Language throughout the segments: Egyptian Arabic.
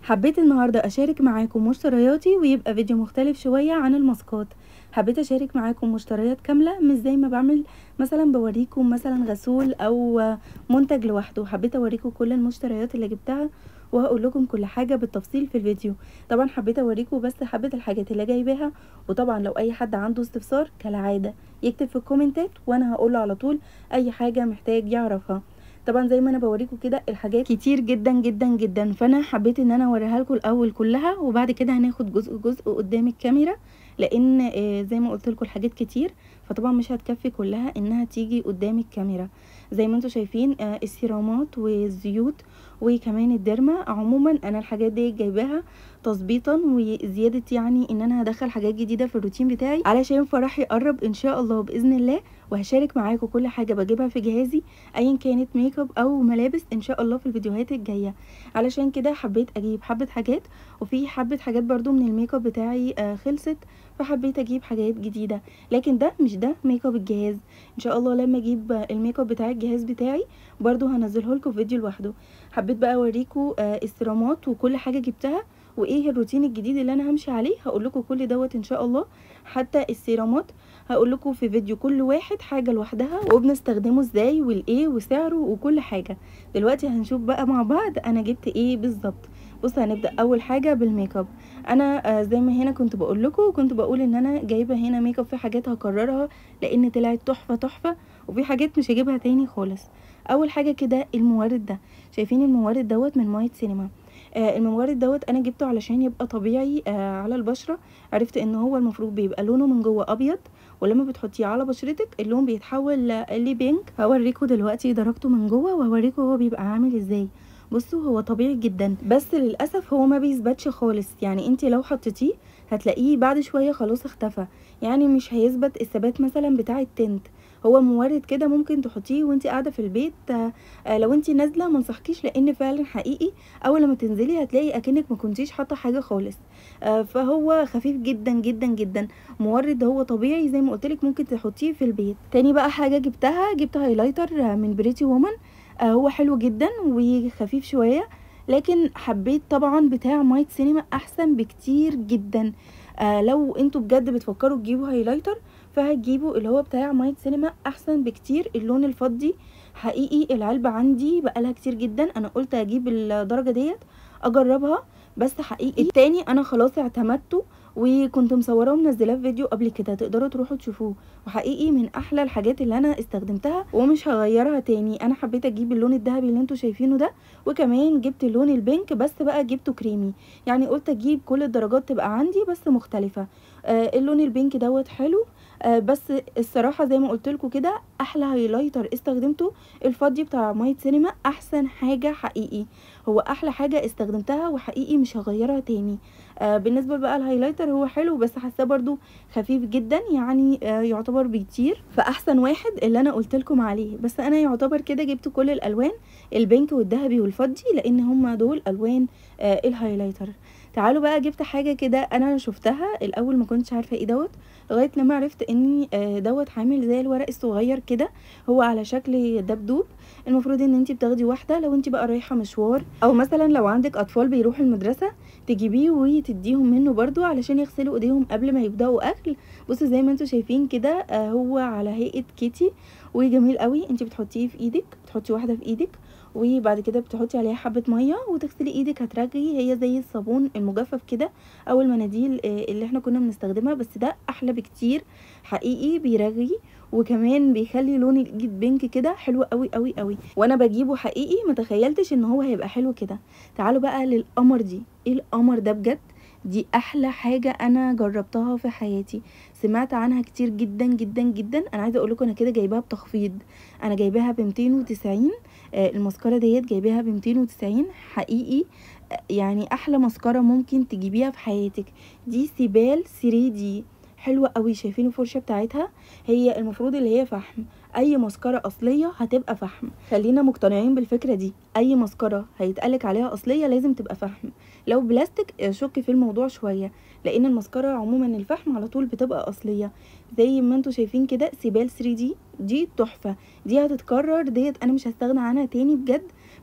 حبيت النهاردة أشارك معاكم مشترياتي ويبقى فيديو مختلف شوية عن الماسكات حبيت أشارك معاكم مشتريات كاملة مش زي ما بعمل مثلا بوريكم مثلا غسول أو منتج لوحده حبيت أوريكم كل المشتريات اللي جبتها وهقول لكم كل حاجة بالتفصيل في الفيديو طبعا حبيت اوريكم بس حبة الحاجات اللي جايباها وطبعا لو اي حد عنده استفسار كالعادة يكتب في الكومنتات وانا هقوله على طول اي حاجة محتاج يعرفها طبعا زي ما انا بوريكم كده الحاجات كتير جدا جدا جدا فانا حبيت ان انا اوريها لكم الاول كلها وبعد كده هناخد جزء جزء قدام الكاميرا لان آه، زي ما قلت لكم الحاجات كتير فطبعا مش هتكفي كلها انها تيجي قدام الكاميرا زي ما انتم شايفين آه، السيرامات والزيوت وكمان الديرما عموما انا الحاجات دي جايباها تظبيطا وزياده يعني ان انا هدخل حاجات جديده في الروتين بتاعي علشان فرحي يقرب ان شاء الله باذن الله وهشارك معاكم كل حاجه بجيبها في جهازي ايا كانت ميك اب او ملابس ان شاء الله في الفيديوهات الجايه علشان كده حبيت اجيب حبه حاجات وفي حبه حاجات برضو من الميك اب بتاعي آه خلصت فحبيت اجيب حاجات جديده لكن ده مش ده ميك اب الجهاز ان شاء الله لما اجيب الميك اب بتاع الجهاز بتاعي برضو هنزله لكم فيديو لوحده حبيت بقى اوريكم آه السيرامات وكل حاجه جبتها وايه الروتين الجديد اللي انا همشي عليه هقول لكم كل دوت ان شاء الله حتى السيرامات هقول لكم في فيديو كل واحد حاجه لوحدها وبنستخدمه ازاي والايه وسعره وكل حاجه دلوقتي هنشوف بقى مع بعض انا جبت ايه بالظبط بص هنبدا اول حاجه بالميك اب انا آه زي ما هنا كنت بقول لكم كنت بقول ان انا جايبه هنا ميك اب في حاجات هكررها لان طلعت تحفه تحفه وفي حاجات مش هجيبها تاني خالص اول حاجه كده المورد ده شايفين المورد دوت من مايت سينما آه المورد دوت انا جبته علشان يبقى طبيعي آه على البشره عرفت ان هو المفروض بيبقى لونه من جوه ابيض ولما بتحطيه على بشرتك اللون بيتحول لبينك هوريكم دلوقتي درجته من جوه وهوريكم هو بيبقى عامل ازاي بصوا هو طبيعي جدا بس للاسف هو ما بيثبتش خالص يعني انت لو حطيتيه هتلاقيه بعد شويه خلاص اختفى يعني مش هيثبت الثبات مثلا بتاع التنت هو مورد كده ممكن تحطيه وانت قاعده في البيت آه لو انت نازله ما انصحكيش لان فعلا حقيقي اول لما تنزلي هتلاقي اكنك ما كنتيش حاطه حاجه خالص آه فهو خفيف جدا جدا جدا مورد هو طبيعي زي ما قلت لك ممكن تحطيه في البيت تاني بقى حاجه جبتها جبت هايلايتر من بريتي وومن آه هو حلو جدا وخفيف شويه لكن حبيت طبعا بتاع مايت سينما احسن بكتير جدا آه لو انتوا بجد بتفكروا تجيبوا هايلايتر فهتجيبوا اللي هو بتاع مايت سينما احسن بكتير اللون الفضي حقيقي العلبة عندي بقالها كتير جدا انا قلت اجيب الدرجة ديت اجربها بس حقيقي التاني انا خلاص اعتمدته وكنت مصوراه ومنزلاه في فيديو قبل كده تقدروا تروحوا تشوفوه وحقيقي من احلى الحاجات اللي انا استخدمتها ومش هغيرها تاني انا حبيت اجيب اللون الذهبي اللي انتوا شايفينه ده وكمان جبت اللون البينك بس بقى جبته كريمي يعني قلت اجيب كل الدرجات تبقى عندي بس مختلفه آه اللون البينك دوت حلو آه بس الصراحه زي ما قلت لكم كده احلى هايلايتر استخدمته الفضي بتاع مايت سينما احسن حاجه حقيقي هو احلى حاجه استخدمتها وحقيقي مش هغيرها تاني آه بالنسبه بقى الهايلايتر هو حلو بس حاساه برده خفيف جدا يعني آه يعتبر بيطير فاحسن واحد اللي انا قلت لكم عليه بس انا يعتبر كده جبت كل الالوان البينك والذهبي والفضي لان هما دول الوان آه الهايلايتر تعالوا بقى جبت حاجه كده انا شفتها الاول ما كنتش عارفه ايه دوت لغايه لما عرفت ان دوت عامل زي الورق الصغير كده هو على شكل دبدوب المفروض ان انت بتاخدي واحده لو انت بقى رايحه مشوار او مثلا لو عندك اطفال بيروحوا المدرسه تجيبيه وتديهم منه برضو علشان يغسلوا ايديهم قبل ما يبداوا اكل بصوا زي ما انتم شايفين كده هو على هيئه كيتي وجميل قوي انت بتحطيه في ايدك بتحطي واحده في ايدك وبعد كده بتحطي عليها حبه ميه وتغسلي ايدك هترجعي هي زي الصابون المجفف كده او المناديل اللي احنا كنا بنستخدمها بس ده احلى بكتير حقيقي بيرغي وكمان بيخلي لون الايد بينك كده حلو قوي قوي قوي وانا بجيبه حقيقي متخيلتش ان هو هيبقى حلو كده تعالوا بقى للقمر دي ايه القمر ده بجد دي احلى حاجه انا جربتها في حياتي سمعت عنها كتير جدا جدا جدا انا عايزه اقول لكم انا كده جايباها بتخفيض انا جايباها ب 290 آه المسكره ديت جايباها ب 290 حقيقي يعني احلى مسكره ممكن تجيبيها في حياتك دي سيبال 3 دي حلوه قوي شايفين الفرشه بتاعتها هي المفروض اللي هي فحم اي مسكره اصليه هتبقى فحم خلينا مقتنعين بالفكره دي اي مسكره هيتقالك عليها اصليه لازم تبقى فحم لو بلاستيك شك في الموضوع شويه لان المسكره عموما الفحم على طول بتبقى اصليه زي ما انتم شايفين كده سيبال 3 دي دي تحفه دي هتتكرر ديت انا مش هستغنى عنها تاني بجد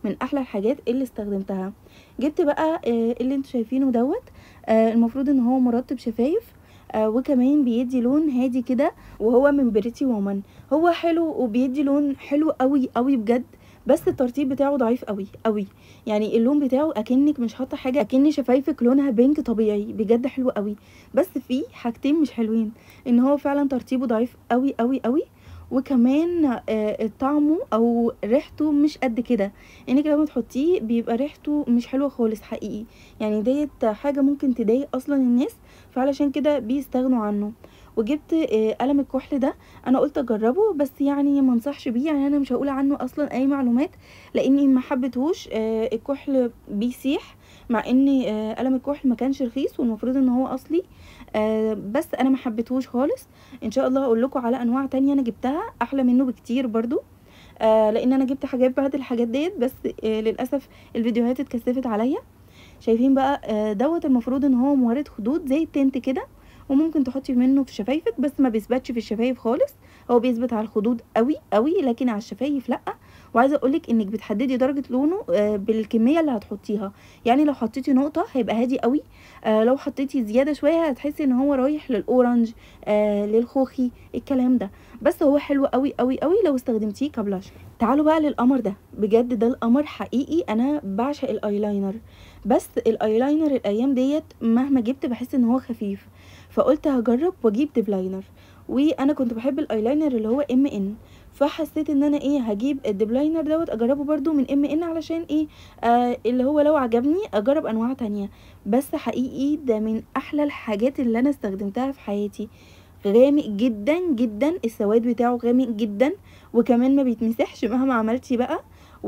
من احلى الحاجات اللي استخدمتها جبت بقى آه، اللي انتوا شايفينه دوت آه، المفروض ان هو مرطب شفايف آه وكمان بيدي لون هادي كده وهو من بريتي وومن هو حلو وبيدي لون حلو قوي قوي بجد بس الترطيب بتاعه ضعيف قوي قوي يعني اللون بتاعه اكنك مش حاطه حاجه اكن شفايفك لونها بينك طبيعي بجد حلو قوي بس في حاجتين مش حلوين ان هو فعلا ترطيبه ضعيف قوي قوي قوي وكمان آه طعمه او ريحته مش قد كده انك لما تحطيه بيبقى ريحته مش حلوه خالص حقيقي يعني ديت حاجه ممكن تضايق اصلا الناس فعلشان كده بيستغنوا عنه وجبت آه قلم الكحل ده انا قلت اجربه بس يعني ما انصحش بيه يعني انا مش هقول عنه اصلا اي معلومات لاني ما حبيتهوش آه الكحل بيسيح مع ان آه قلم الكحل ما كانش رخيص والمفروض ان هو اصلي آه بس انا ما حبيتهوش خالص ان شاء الله هقول لكم على انواع تانية انا جبتها احلى منه بكتير برضو آه لان انا جبت حاجات بعد الحاجات ديت بس آه للاسف الفيديوهات اتكثفت عليا شايفين بقى آه دوت المفروض ان هو مورد خدود زي التنت كده وممكن تحطي منه في شفايفك بس ما بيثبتش في الشفايف خالص هو بيثبت على الخدود قوي قوي لكن على الشفايف لا وعايزه اقولك انك بتحددي درجه لونه آه بالكميه اللي هتحطيها يعني لو حطيتي نقطه هيبقى هادي قوي آه لو حطيتي زياده شويه هتحسي ان هو رايح للاورنج آه للخوخي الكلام ده بس هو حلو قوي قوي قوي لو استخدمتيه كبلاش تعالوا بقى للقمر ده بجد ده القمر حقيقي انا بعشق الايلاينر بس الايلاينر الايام ديت مهما جبت بحس ان هو خفيف فقلت هجرب واجيب ديب لاينر وانا كنت بحب الايلاينر اللي هو ام ان فحسيت ان انا ايه هجيب الديب لاينر دوت اجربه برده من ام ان علشان ايه آه اللي هو لو عجبني اجرب انواع تانية بس حقيقي ده من احلى الحاجات اللي انا استخدمتها في حياتي غامق جدا جدا السواد بتاعه غامق جدا وكمان ما بيتمسحش مهما عملتي بقى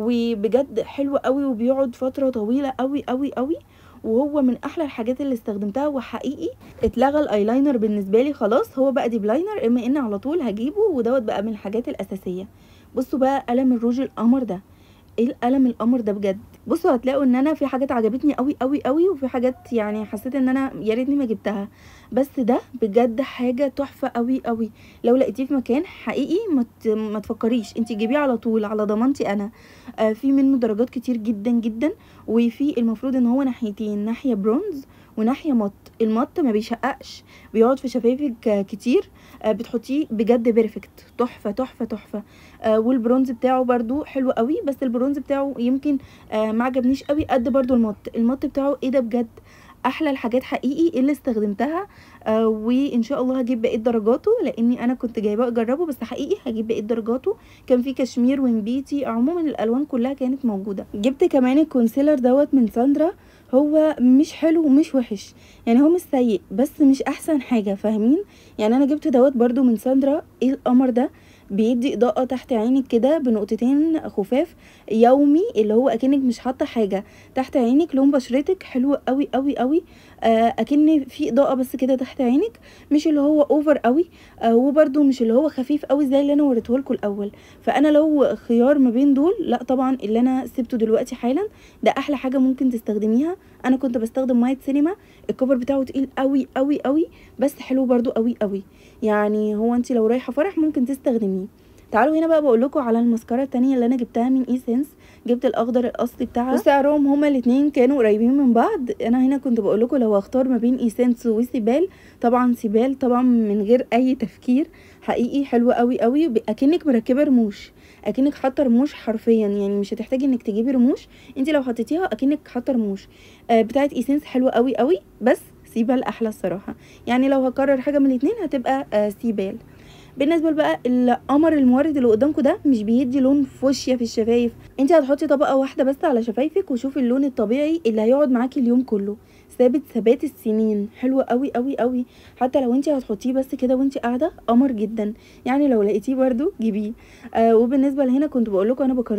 وبجد حلو قوي وبيقعد فتره طويله قوي قوي قوي وهو من احلى الحاجات اللي استخدمتها وحقيقي اتلغى الايلاينر بالنسبه لي خلاص هو بقى ديب لاينر اما ان على طول هجيبه ودوت بقى من الحاجات الاساسيه بصوا بقى قلم الروج القمر ده ايه القلم القمر ده بجد بصوا هتلاقوا ان انا في حاجات عجبتني قوي قوي قوي وفي حاجات يعني حسيت ان انا يا ريتني ما جبتها بس ده بجد حاجه تحفه قوي قوي لو لقيتيه في مكان حقيقي ما ما تفكريش انت جيبيه على طول على ضمانتي انا آه في منه درجات كتير جدا جدا وفي المفروض ان هو ناحيتين ناحيه برونز وناحيه مط المط ما بيشققش بيقعد في شفايفك كتير آه بتحطيه بجد بيرفكت تحفه تحفه تحفه آه والبرونز بتاعه برضو حلو قوي بس البرونز بتاعه يمكن آه ما عجبنيش قوي قد برضو المط المط بتاعه ايه ده بجد احلى الحاجات حقيقي اللي استخدمتها آه وان شاء الله هجيب بقيه درجاته لاني انا كنت جايباه اجربه بس حقيقي هجيب بقيه درجاته كان في كشمير ونبيتي عموما الالوان كلها كانت موجوده جبت كمان الكونسيلر دوت من ساندرا هو مش حلو ومش وحش يعني هو مش سيء بس مش احسن حاجه فاهمين يعني انا جبت دوت برضو من ساندرا ايه القمر ده بيدي اضاءه تحت عينك كده بنقطتين خفاف يومي اللي هو اكنك مش حاطه حاجه تحت عينك لون بشرتك حلو قوي قوي قوي آه اكن في اضاءه بس كده تحت عينك مش اللي هو اوفر قوي آه وبرده مش اللي هو خفيف قوي زي اللي انا وريته لكم الاول فانا لو خيار ما بين دول لا طبعا اللي انا سبته دلوقتي حالا ده احلى حاجه ممكن تستخدميها انا كنت بستخدم مايت سينما الكفر بتاعه تقيل قوي قوي قوي بس حلو برده قوي قوي يعني هو انت لو رايحه فرح ممكن تستخدميه تعالوا هنا بقى بقول لكم على المسكره التانية اللي انا جبتها من اي سنس جبت الاخضر الاصلي بتاعها وسعرهم هما الاتنين كانوا قريبين من بعض انا هنا كنت بقول لكم لو اختار ما بين اي سنس وسيبال طبعا سيبال طبعا من غير اي تفكير حقيقي حلو قوي قوي اكنك مركبه رموش اكنك حاطه رموش حرفيا يعني مش هتحتاجي انك تجيبي رموش انت لو حطيتيها اكنك حاطه رموش آه بتاعت ايسنس حلوه قوي قوي بس سيبال احلى الصراحه يعني لو هكرر حاجه من الاتنين هتبقى آه سيبال بالنسبه بقى القمر المورد اللي قدامكم ده مش بيدي لون فوشيا في الشفايف انت هتحطي طبقه واحده بس على شفايفك وشوفي اللون الطبيعي اللي هيقعد معاكي اليوم كله ثابت ثبات السنين حلو قوي قوي قوي حتى لو انت هتحطيه بس كده وانت قاعده قمر جدا يعني لو لقيتيه برده جيبيه آه وبالنسبه لهنا كنت بقول لكم انا بكرر